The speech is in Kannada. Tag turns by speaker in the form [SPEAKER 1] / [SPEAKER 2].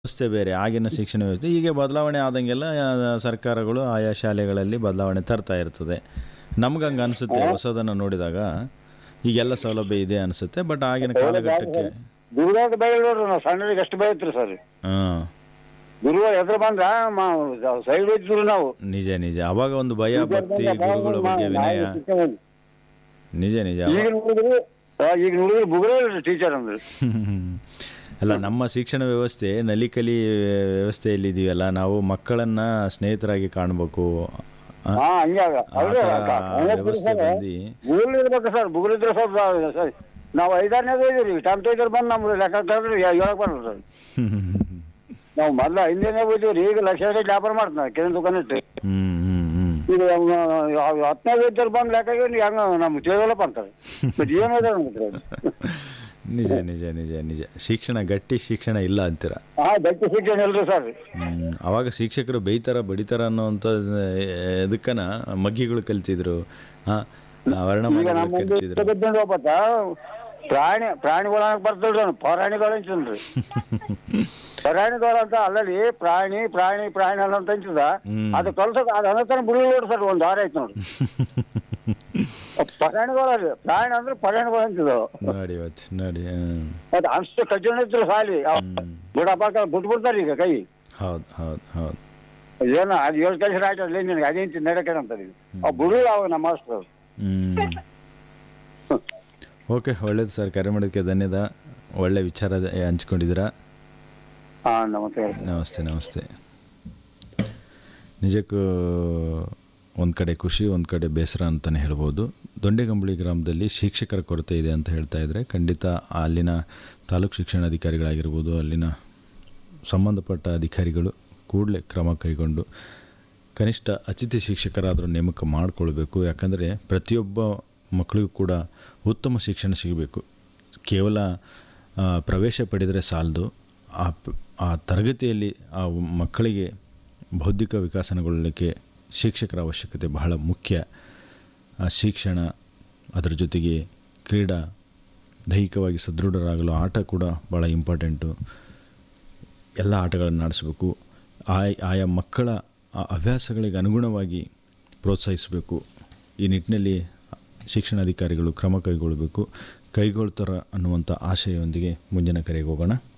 [SPEAKER 1] ವ್ಯವಸ್ಥೆ ಬೇರೆ ಆಗಿನ ಶಿಕ್ಷಣ ವ್ಯವಸ್ಥೆ ಹೀಗೆ ಬದಲಾವಣೆ ಆದಂಗೆಲ್ಲ ಆ, ಸರ್ಕಾರಗಳು ಆಯಾ ಶಾಲೆಗಳಲ್ಲಿ ಬದಲಾವಣೆ ತರ್ತಾ ಇರ್ತದೆ ನಮ್ಗೆ ಹಂಗೆ ಅನಿಸುತ್ತೆ ಹೊಸದನ್ನು ನೋಡಿದಾಗ ಈಗೆಲ್ಲ ಸೌಲಭ್ಯ ಇದೆ ಅನಿಸುತ್ತೆ ಬಟ್ ಆಗಿನ ಕಾಲಘಟ್ಟಕ್ಕೆ
[SPEAKER 2] ಗುರುವಾರ ಬೈಲ್ ನೋಡ್ರಿ ನಾವು ಸಣ್ಣರಿಗೆ ಎಷ್ಟು ಬೈತ್ರಿ ಸರ್
[SPEAKER 1] ಹಾಂ
[SPEAKER 2] ಗುರುವಾರ ಎದ್ರ ಬಂದ್ರ ಸೈಡ್ ಹೋಯ್ತಿದ್ರು ನಾವು
[SPEAKER 1] ನಿಜ ನಿಜ ಅವಾಗ ಒಂದು ಭಯ ಭಕ್ತಿ ಗುರುಗಳ ಬಗ್ಗೆ ವಿನಯ ನಿಜ ನಿಜ
[SPEAKER 2] ಈಗ ನೋಡಿದ್ರು ಆ, ಈಗ ನೋಡಿದ್ರು ಬುಗುರೇ ಟೀಚರ್ ಅಂದ್ರೆ
[SPEAKER 1] ಅಲ್ಲ ನಮ್ಮ ಶಿಕ್ಷಣ ವ್ಯವಸ್ಥೆ ನಲಿಕಲಿ ವ್ಯವಸ್ಥೆಯಲ್ಲಿ ಇದೀವಲ್ಲ ನಾವು ಮಕ್ಕಳನ್ನ ಸ್ನೇಹಿತರಾಗಿ ಕಾಣಬೇಕು ಆ,
[SPEAKER 2] ಹಾ ಹಂಗೆ ಆಗ.
[SPEAKER 1] ಆ
[SPEAKER 2] ಹೌದು,
[SPEAKER 1] ಥರ
[SPEAKER 2] ಅಕ್ಕ. ಹಂಗೆ
[SPEAKER 1] ವ್ಯವಸ್ಥೆ
[SPEAKER 2] ಸರ್.
[SPEAKER 1] ಬಂದು
[SPEAKER 2] ಬುಗುಲ್ ಇರ್ಬೇಕು ಸರ್ ಬುಗುಲ್ ಇದ್ರೆ ಸ್ವಲ್ಪ ಸರಿ ನಾವು ಐದಾರನೇ ಇದೀವಿ ಟಮ್ ಟೈಚರ್ ಬಂದು ನಮ್ಗೆ ಲೆಕ್ಕ ಕರೆದ್ರೆ ಹೇಳಕ್ ಬರಲ್ಲ ಸರ್ ನಾವು ಮೊದ್ಲ ಹಿಂದೆನೇ ಹೋಯ್ತೀವಿ ಈಗ ಲಕ್ಷ ಗಟ್ಟಲೆ ವ್ಯಾಪಾರ ಮಾಡ್ತಾನೆ ಕಿರಣ್ ದುಕಾನ್ ಇಟ್ಟು
[SPEAKER 1] ಹ್ಮ್ ಹ್ಮ್ ಹ್ಮ್
[SPEAKER 2] ಈಗ ಅವ್ನು ಹತ್ತನೇ ವೈದ್ಯರು ಬಂದು ಲೆಕ್ಕ ಹೆಂಗ ನಮ್ಗೆ ತಿಳಿದಲ್ಲಪ್ಪ ಅಂತಾರೆ ಮತ್ತೆ ಏನು ಇದೆ ನಮ್ಗೆ
[SPEAKER 1] ನಿಜ ನಿಜ ನಿಜ ನಿಜ ಶಿಕ್ಷಣ ಗಟ್ಟಿ ಶಿಕ್ಷಣ ಇಲ್ಲ ಅಂತೀರ
[SPEAKER 2] ಹಾ ದಟ್ಟಿ ಶಿಕ್ಷಣ ಇಲ್ರಿ ಸರ್
[SPEAKER 1] ಹ್ಮ್. ಅವಾಗ ಶಿಕ್ಷಕರು ಬೈತಾರ ಬಡಿತಾರ ಅನ್ನೋಂಥ ಇದಕ್ಕನ ಮಗ್ಗಿಗಳು ಕಲ್ತಿದ್ರು ಆ,
[SPEAKER 2] ಈಗ
[SPEAKER 1] ವರ್ಣಮಾಲೆಗಳು
[SPEAKER 2] ನಮ್ಮ
[SPEAKER 1] ಕಲ್ತಿದ್ರು
[SPEAKER 2] ಒಬ್ಬತ್ತ ಪ್ರಾಣಿ ಪ್ರಾಣಿಗಳ ಬರ್ತಲ್ರಿ ಅವ್ನು ಪರಾಣಿಗಳು ಅಂತೀನ್ರಿ ಪರಾಣಿಗಳು ಅಂತ ಅಲ್ಲಲ್ಲಿ ಪ್ರಾಣಿ ಪ್ರಾಣಿ ಪ್ರಾಣಿ ಅನ್ನೋ ಅಂತ ಅಂತಿದ
[SPEAKER 1] ಹ್ಮ್.
[SPEAKER 2] ಅದು ಕಲ್ಸಕ್ ಅದು ಅನ್ನತಾನ ಬಿಡಿ ನೋಡಿ ಸರ್ ಒಂದು ವಾರ ಆಯ್ತು ನೋಡಿ ಪರಾಣಿಗಳು ರೀ ಪ್ರಾಣಿ ಅಂದ್ರೆ ಪರಾಣಿಗಳು ಅಂತಿದ್ದವು
[SPEAKER 1] ನೋಡಿ ಇವತ್ತು ನೋಡಿ ಹ್ಮ್.
[SPEAKER 2] ಅದು ಅಷ್ಟು ಕಠಿಣ ಇದ್ರು ಸಾಲಿ ಬಿಡಪ್ಪ ಬಿಟ್ಬಿಡ್ತಾರೆ ಈಗ ಕೈ
[SPEAKER 1] ಹೌದು ಹೌದು ಹೌದು
[SPEAKER 2] ಏನೋ ಅದು ಏಳು ಕೆಲಸ ಆಯ್ತು ಅಲ್ಲಿ ನಿನಗೆ ಅದೇಂತಿ ನಡಕಡೆ ಅಂತಾರೆ ಈಗ ಅವ್ ಬಿಡು ಅವ ನಮ್ಮ ಮಾಸ್ಟರ್
[SPEAKER 1] ಹ್ಮ್ ಓಕೆ ಒಳ್ಳೇದು ಸರ್ ಕರೆ ಮಾಡೋದಕ್ಕೆ ಧನ್ಯವಾದ ಒಳ್ಳೆ ವಿಚಾರ ಹಂಚ್ಕೊಂಡಿದ್ದೀರಾ
[SPEAKER 2] ಹಾ ನಮಸ್ತೆ
[SPEAKER 1] ನಮಸ್ತೆ ನಮಸ್ತೆ ನಿಜಕ್ಕೂ ಒಂದು ಕಡೆ ಖುಷಿ ಒಂದು ಕಡೆ ಬೇಸರ ಅಂತಲೇ ಹೇಳ್ಬೋದು ದೊಂಡೆಗಂಬಳಿ ಗ್ರಾಮದಲ್ಲಿ ಶಿಕ್ಷಕರ ಕೊರತೆ ಇದೆ ಅಂತ ಹೇಳ್ತಾ ಇದ್ದರೆ ಖಂಡಿತ ಅಲ್ಲಿನ ತಾಲೂಕು ಶಿಕ್ಷಣಾಧಿಕಾರಿಗಳಾಗಿರ್ಬೋದು ಅಲ್ಲಿನ ಸಂಬಂಧಪಟ್ಟ ಅಧಿಕಾರಿಗಳು ಕೂಡಲೇ ಕ್ರಮ ಕೈಗೊಂಡು ಕನಿಷ್ಠ ಅತಿಥಿ ಶಿಕ್ಷಕರಾದರೂ ನೇಮಕ ಮಾಡಿಕೊಳ್ಬೇಕು ಯಾಕಂದರೆ ಪ್ರತಿಯೊಬ್ಬ ಮಕ್ಕಳಿಗೂ ಕೂಡ ಉತ್ತಮ ಶಿಕ್ಷಣ ಸಿಗಬೇಕು ಕೇವಲ ಆ, ಪ್ರವೇಶ ಪಡೆದರೆ ಸಾಲದು ಆ ಪ್- ಆ ತರಗತಿಯಲ್ಲಿ ಆ ಮಕ್ಕಳಿಗೆ ಬೌದ್ಧಿಕ ವಿಕಾಸನಗೊಳ್ಳಲಿಕ್ಕೆ ಶಿಕ್ಷಕರ ಅವಶ್ಯಕತೆ ಬಹಳ ಮುಖ್ಯ ಆ ಶಿಕ್ಷಣ ಅದರ ಜೊತೆಗೆ ಕ್ರೀಡಾ ದೈಹಿಕವಾಗಿ ಸದೃಢರಾಗಲು ಆಟ ಕೂಡ ಭಾಳ ಇಂಪಾರ್ಟೆಂಟು ಎಲ್ಲ ಆಟಗಳನ್ನು ಆಡಿಸ್ಬೇಕು ಆಯ್ ಆಯಾ ಮಕ್ಕಳ ಆ ಹವ್ಯಾಸಗಳಿಗೆ ಅನುಗುಣವಾಗಿ ಪ್ರೋತ್ಸಾಹಿಸಬೇಕು ಈ ನಿಟ್ಟಿನಲ್ಲಿ ಶಿಕ್ಷಣಾಧಿಕಾರಿಗಳು ಕ್ರಮ ಕೈಗೊಳ್ಳಬೇಕು ಕೈಗೊಳ್ತಾರ ಅನ್ನುವಂಥ ಆಶಯದೊಂದಿಗೆ ಮುಂದಿನ ಕರೆಗೆ ಹೋಗೋಣ